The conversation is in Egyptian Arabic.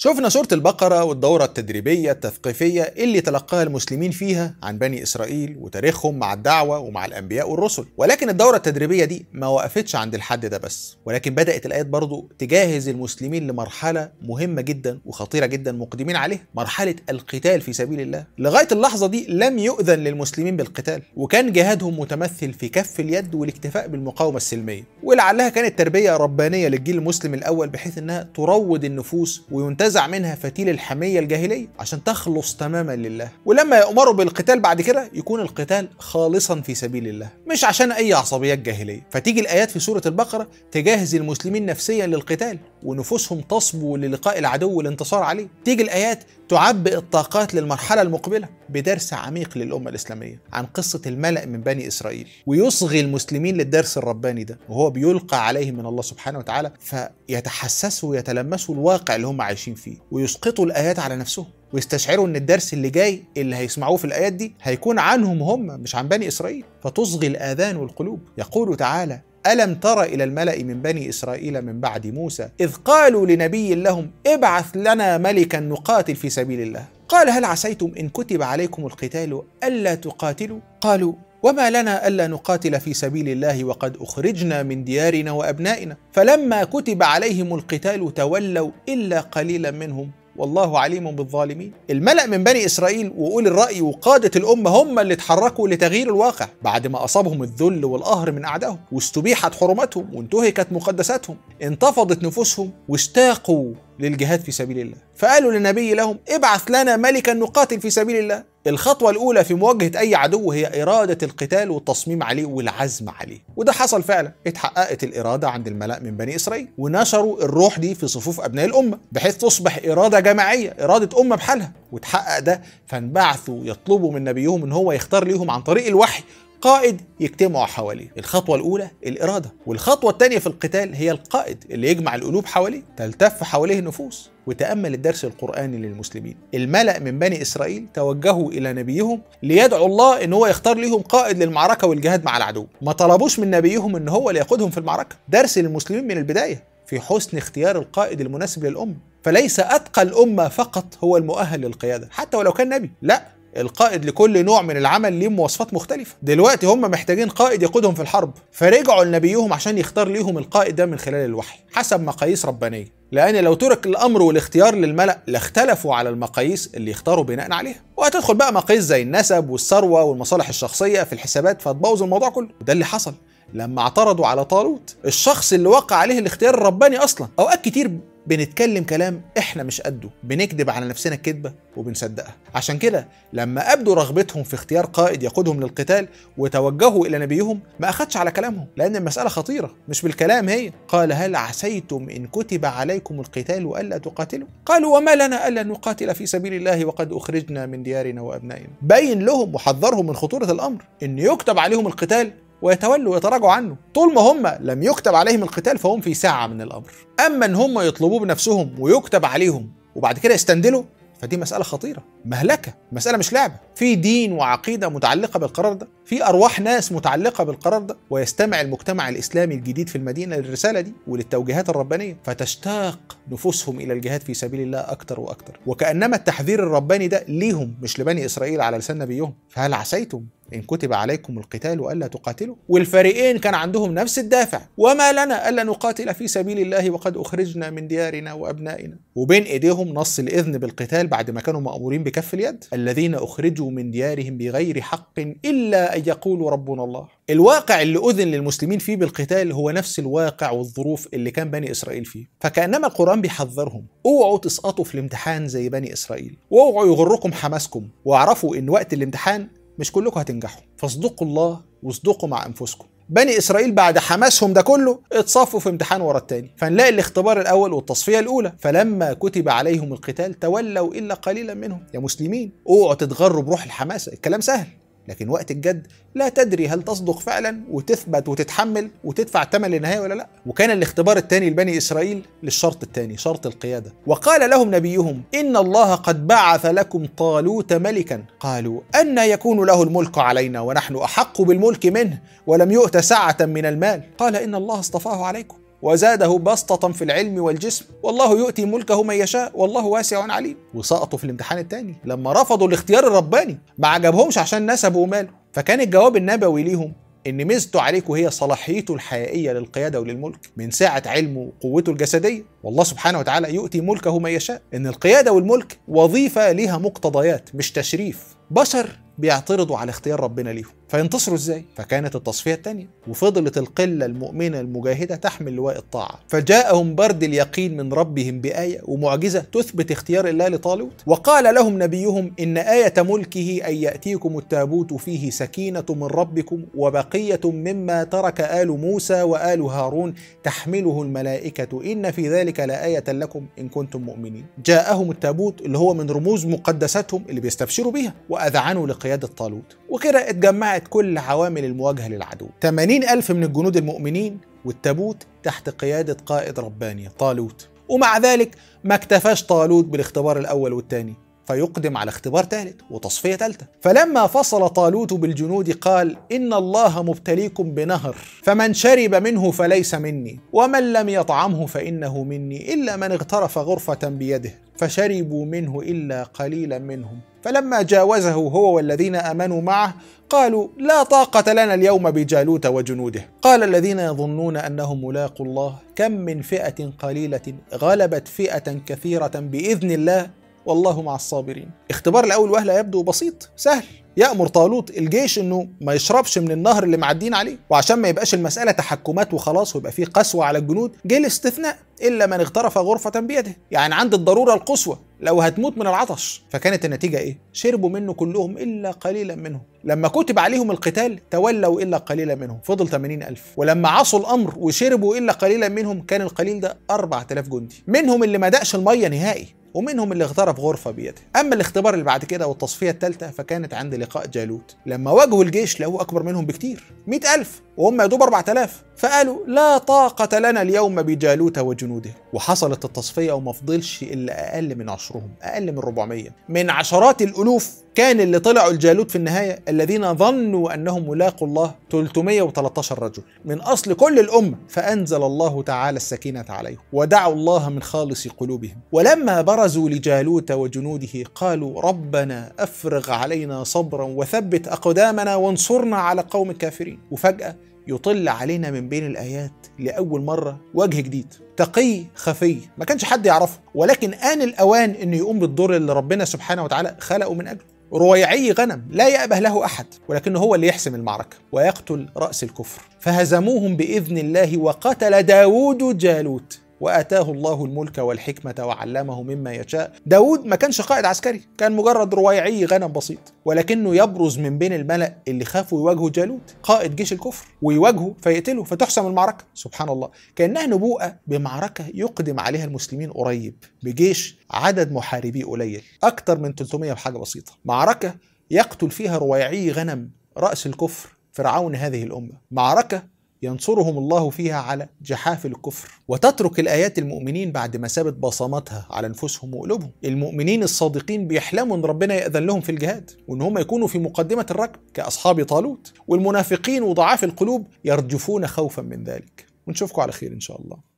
شفنا سورة البقرة والدورة التدريبية التثقيفية اللي تلقاها المسلمين فيها عن بني إسرائيل وتاريخهم مع الدعوة ومع الأنبياء والرسل ولكن الدورة التدريبية دي ما وقفتش عند الحد ده بس ولكن بدأت الآيات برضو تجهز المسلمين لمرحلة مهمة جدا وخطيرة جدا مقدمين عليها مرحلة القتال في سبيل الله لغاية اللحظة دي لم يؤذن للمسلمين بالقتال وكان جهادهم متمثل في كف اليد والاكتفاء بالمقاومة السلمية ولعلها كانت تربية ربانية للجيل المسلم الأول بحيث أنها تروض النفوس وينتزع منها فتيل الحمية الجاهلية عشان تخلص تماما لله ولما يأمروا بالقتال بعد كده يكون القتال خالصا في سبيل الله مش عشان أي عصبيات جاهلية فتيجي الآيات في سورة البقرة تجهز المسلمين نفسيا للقتال ونفوسهم تصبو للقاء العدو والانتصار عليه تيجي الآيات تعبئ الطاقات للمرحلة المقبلة بدرس عميق للأمة الإسلامية عن قصة الملأ من بني إسرائيل ويصغي المسلمين للدرس الرباني ده وهو بيلقى عليهم من الله سبحانه وتعالى فيتحسسوا ويتلمسوا الواقع اللي هم عايشين فيه ويسقطوا الآيات على نفسهم ويستشعروا ان الدرس اللي جاي اللي هيسمعوه في الايات دي هيكون عنهم هم مش عن بني اسرائيل فتصغي الاذان والقلوب يقول تعالى ألم تر إلى الملأ من بني إسرائيل من بعد موسى إذ قالوا لنبي لهم ابعث لنا ملكا نقاتل في سبيل الله قال هل عسيتم إن كتب عليكم القتال ألا تقاتلوا قالوا وما لنا ألا نقاتل في سبيل الله وقد أخرجنا من ديارنا وأبنائنا فلما كتب عليهم القتال تولوا إلا قليلا منهم والله عليم بالظالمين الملأ من بني إسرائيل وأولي الرأي وقادة الأمة هم اللي اتحركوا لتغيير الواقع بعد ما أصابهم الذل والقهر من أعدائهم واستبيحت حرماتهم وانتهكت مقدساتهم انتفضت نفوسهم واشتاقوا للجهاد في سبيل الله فقالوا للنبي لهم ابعث لنا ملكا نقاتل في سبيل الله الخطوة الأولى في مواجهة أي عدو هي إرادة القتال والتصميم عليه والعزم عليه وده حصل فعلا اتحققت الإرادة عند الملأ من بني إسرائيل ونشروا الروح دي في صفوف أبناء الأمة بحيث تصبح إرادة جماعية إرادة أمة بحالها وتحقق ده فانبعثوا يطلبوا من نبيهم إن هو يختار ليهم عن طريق الوحي قائد يجتمعوا حواليه الخطوة الأولى الإرادة والخطوة الثانية في القتال هي القائد اللي يجمع القلوب حواليه تلتف حواليه النفوس وتأمل الدرس القرآني للمسلمين الملأ من بني إسرائيل توجهوا إلى نبيهم ليدعوا الله إن هو يختار لهم قائد للمعركة والجهاد مع العدو ما طلبوش من نبيهم إن هو اللي يقودهم في المعركة درس للمسلمين من البداية في حسن اختيار القائد المناسب للأمة فليس أتقى الأمة فقط هو المؤهل للقيادة حتى ولو كان نبي لا القائد لكل نوع من العمل ليه مواصفات مختلفة دلوقتي هم محتاجين قائد يقودهم في الحرب فرجعوا لنبيهم عشان يختار ليهم القائد ده من خلال الوحي حسب مقاييس ربانية لأن لو ترك الأمر والاختيار للملأ لاختلفوا على المقاييس اللي يختاروا بناء عليها وهتدخل بقى مقاييس زي النسب والثروة والمصالح الشخصية في الحسابات فتبوظ الموضوع كله وده اللي حصل لما اعترضوا على طالوت الشخص اللي وقع عليه الاختيار الرباني اصلا اوقات كتير بنتكلم كلام احنا مش قده بنكذب على نفسنا كذبه وبنصدقها عشان كده لما ابدوا رغبتهم في اختيار قائد يقودهم للقتال وتوجهوا الى نبيهم ما اخدش على كلامهم لان المساله خطيره مش بالكلام هي قال هل عسيتم ان كتب عليكم القتال الا تقاتلوا قالوا وما لنا الا نقاتل في سبيل الله وقد اخرجنا من ديارنا وابنائنا بين لهم وحذرهم من خطوره الامر ان يكتب عليهم القتال ويتولوا ويتراجعوا عنه طول ما هم لم يكتب عليهم القتال فهم في ساعة من الأمر أما أن هم يطلبوه بنفسهم ويكتب عليهم وبعد كده يستندلوا فدي مسألة خطيرة مهلكة مسألة مش لعبة في دين وعقيدة متعلقة بالقرار ده في أرواح ناس متعلقة بالقرار ده ويستمع المجتمع الإسلامي الجديد في المدينة للرسالة دي وللتوجيهات الربانية فتشتاق نفوسهم إلى الجهاد في سبيل الله أكتر وأكتر وكأنما التحذير الرباني ده ليهم مش لبني إسرائيل على لسان نبيهم فهل عسيتم إن كتب عليكم القتال ألا تقاتلوا والفريقين كان عندهم نفس الدافع وما لنا ألا نقاتل في سبيل الله وقد أخرجنا من ديارنا وأبنائنا وبين إيديهم نص الإذن بالقتال بعد ما كانوا مأمورين بكف اليد الذين أخرجوا من ديارهم بغير حق إلا أن يقولوا ربنا الله الواقع اللي أذن للمسلمين فيه بالقتال هو نفس الواقع والظروف اللي كان بني إسرائيل فيه فكأنما القرآن بيحذرهم اوعوا تسقطوا في الامتحان زي بني إسرائيل واوعوا يغركم حماسكم واعرفوا إن وقت الامتحان مش كلكم هتنجحوا فاصدقوا الله واصدقوا مع انفسكم بني اسرائيل بعد حماسهم ده كله اتصفوا في امتحان ورا التاني فنلاقي الاختبار الاول والتصفيه الاولى فلما كتب عليهم القتال تولوا الا قليلا منهم يا مسلمين اوعوا تتغروا بروح الحماسه الكلام سهل لكن وقت الجد لا تدري هل تصدق فعلا وتثبت وتتحمل وتدفع ثمن للنهايه ولا لا وكان الاختبار الثاني لبني اسرائيل للشرط الثاني شرط القياده وقال لهم نبيهم ان الله قد بعث لكم طالوت ملكا قالوا ان يكون له الملك علينا ونحن احق بالملك منه ولم يؤت سعه من المال قال ان الله اصطفاه عليكم وزاده بسطة في العلم والجسم والله يؤتي ملكه من يشاء والله واسع عليم وسقطوا في الامتحان الثاني لما رفضوا الاختيار الرباني ما عجبهمش عشان نسبه وماله فكان الجواب النبوي ليهم ان ميزته عليكم هي صلاحيته الحقيقيه للقياده وللملك من ساعه علمه وقوته الجسديه والله سبحانه وتعالى يؤتي ملكه من يشاء ان القياده والملك وظيفه ليها مقتضيات مش تشريف بشر بيعترضوا على اختيار ربنا ليهم فينتصروا ازاي فكانت التصفيه الثانيه وفضلت القله المؤمنه المجاهده تحمل لواء الطاعه فجاءهم برد اليقين من ربهم بايه ومعجزه تثبت اختيار الله لطالوت وقال لهم نبيهم ان ايه ملكه ان ياتيكم التابوت فيه سكينه من ربكم وبقيه مما ترك ال موسى وال هارون تحمله الملائكه ان في ذلك لايه لكم ان كنتم مؤمنين جاءهم التابوت اللي هو من رموز مقدساتهم اللي بيستبشروا بيها واذعنوا لقياده طالوت وكده اتجمعت كل عوامل المواجهه للعدو 80 ألف من الجنود المؤمنين والتابوت تحت قيادة قائد رباني طالوت ومع ذلك ما اكتفاش طالوت بالاختبار الأول والثاني فيقدم على اختبار ثالث وتصفية ثالثة فلما فصل طالوت بالجنود قال إن الله مبتليكم بنهر فمن شرب منه فليس مني ومن لم يطعمه فإنه مني إلا من اغترف غرفة بيده فشربوا منه إلا قليلا منهم فلما جاوزه هو والذين امنوا معه قالوا لا طاقة لنا اليوم بجالوت وجنوده قال الذين يظنون انهم ملاقوا الله كم من فئة قليلة غلبت فئة كثيرة باذن الله والله مع الصابرين اختبار الاول وهله يبدو بسيط سهل يأمر طالوت الجيش انه ما يشربش من النهر اللي معدين عليه وعشان ما يبقاش المسألة تحكمات وخلاص ويبقى فيه قسوة على الجنود جه الاستثناء إلا من اغترف غرفة بيده يعني عند الضرورة القصوى لو هتموت من العطش فكانت النتيجة إيه؟ شربوا منه كلهم إلا قليلا منهم لما كتب عليهم القتال تولوا إلا قليلا منهم فضل 80 ألف ولما عصوا الأمر وشربوا إلا قليلا منهم كان القليل ده 4000 جندي منهم اللي ما دقش المية نهائي ومنهم اللي اغترف غرفة بيده أما الاختبار اللي بعد كده والتصفية الثالثة فكانت عند لقاء جالوت لما واجهوا الجيش لقوه أكبر منهم بكتير مئة ألف وهم يا دوب 4000 فقالوا لا طاقة لنا اليوم بجالوت وجنوده وحصلت التصفية وما فضلش إلا أقل من عشرهم أقل من 400 من عشرات الألوف كان اللي طلعوا الجالوت في النهاية الذين ظنوا أنهم ملاقوا الله 313 رجل من أصل كل الأمة فأنزل الله تعالى السكينة عليهم ودعوا الله من خالص قلوبهم ولما برزوا لجالوت وجنوده قالوا ربنا أفرغ علينا صبرا وثبت أقدامنا وانصرنا على قوم الكافرين وفجأة يطل علينا من بين الآيات لأول مرة وجه جديد تقي خفي ما كانش حد يعرفه ولكن آن الأوان أنه يقوم بالدور اللي ربنا سبحانه وتعالى خلقه من أجله رويعي غنم لا يأبه له أحد ولكنه هو اللي يحسم المعركة ويقتل رأس الكفر فهزموهم بإذن الله وقتل داود جالوت وآتاه الله الملك والحكمة وعلمه مما يشاء داود ما كانش قائد عسكري كان مجرد رويعي غنم بسيط ولكنه يبرز من بين الملأ اللي خافوا يواجهوا جالوت قائد جيش الكفر ويواجهه فيقتله فتحسم المعركة سبحان الله كأنها نبوءة بمعركة يقدم عليها المسلمين قريب بجيش عدد محاربيه قليل أكتر من 300 بحاجة بسيطة معركة يقتل فيها رويعي غنم رأس الكفر فرعون هذه الأمة معركة ينصرهم الله فيها على جحافل الكفر وتترك الآيات المؤمنين بعد ما سابت بصماتها على نفوسهم وقلوبهم المؤمنين الصادقين بيحلموا أن ربنا يأذن لهم في الجهاد وأن هم يكونوا في مقدمة الركب كأصحاب طالوت والمنافقين وضعاف القلوب يرجفون خوفا من ذلك ونشوفكم على خير إن شاء الله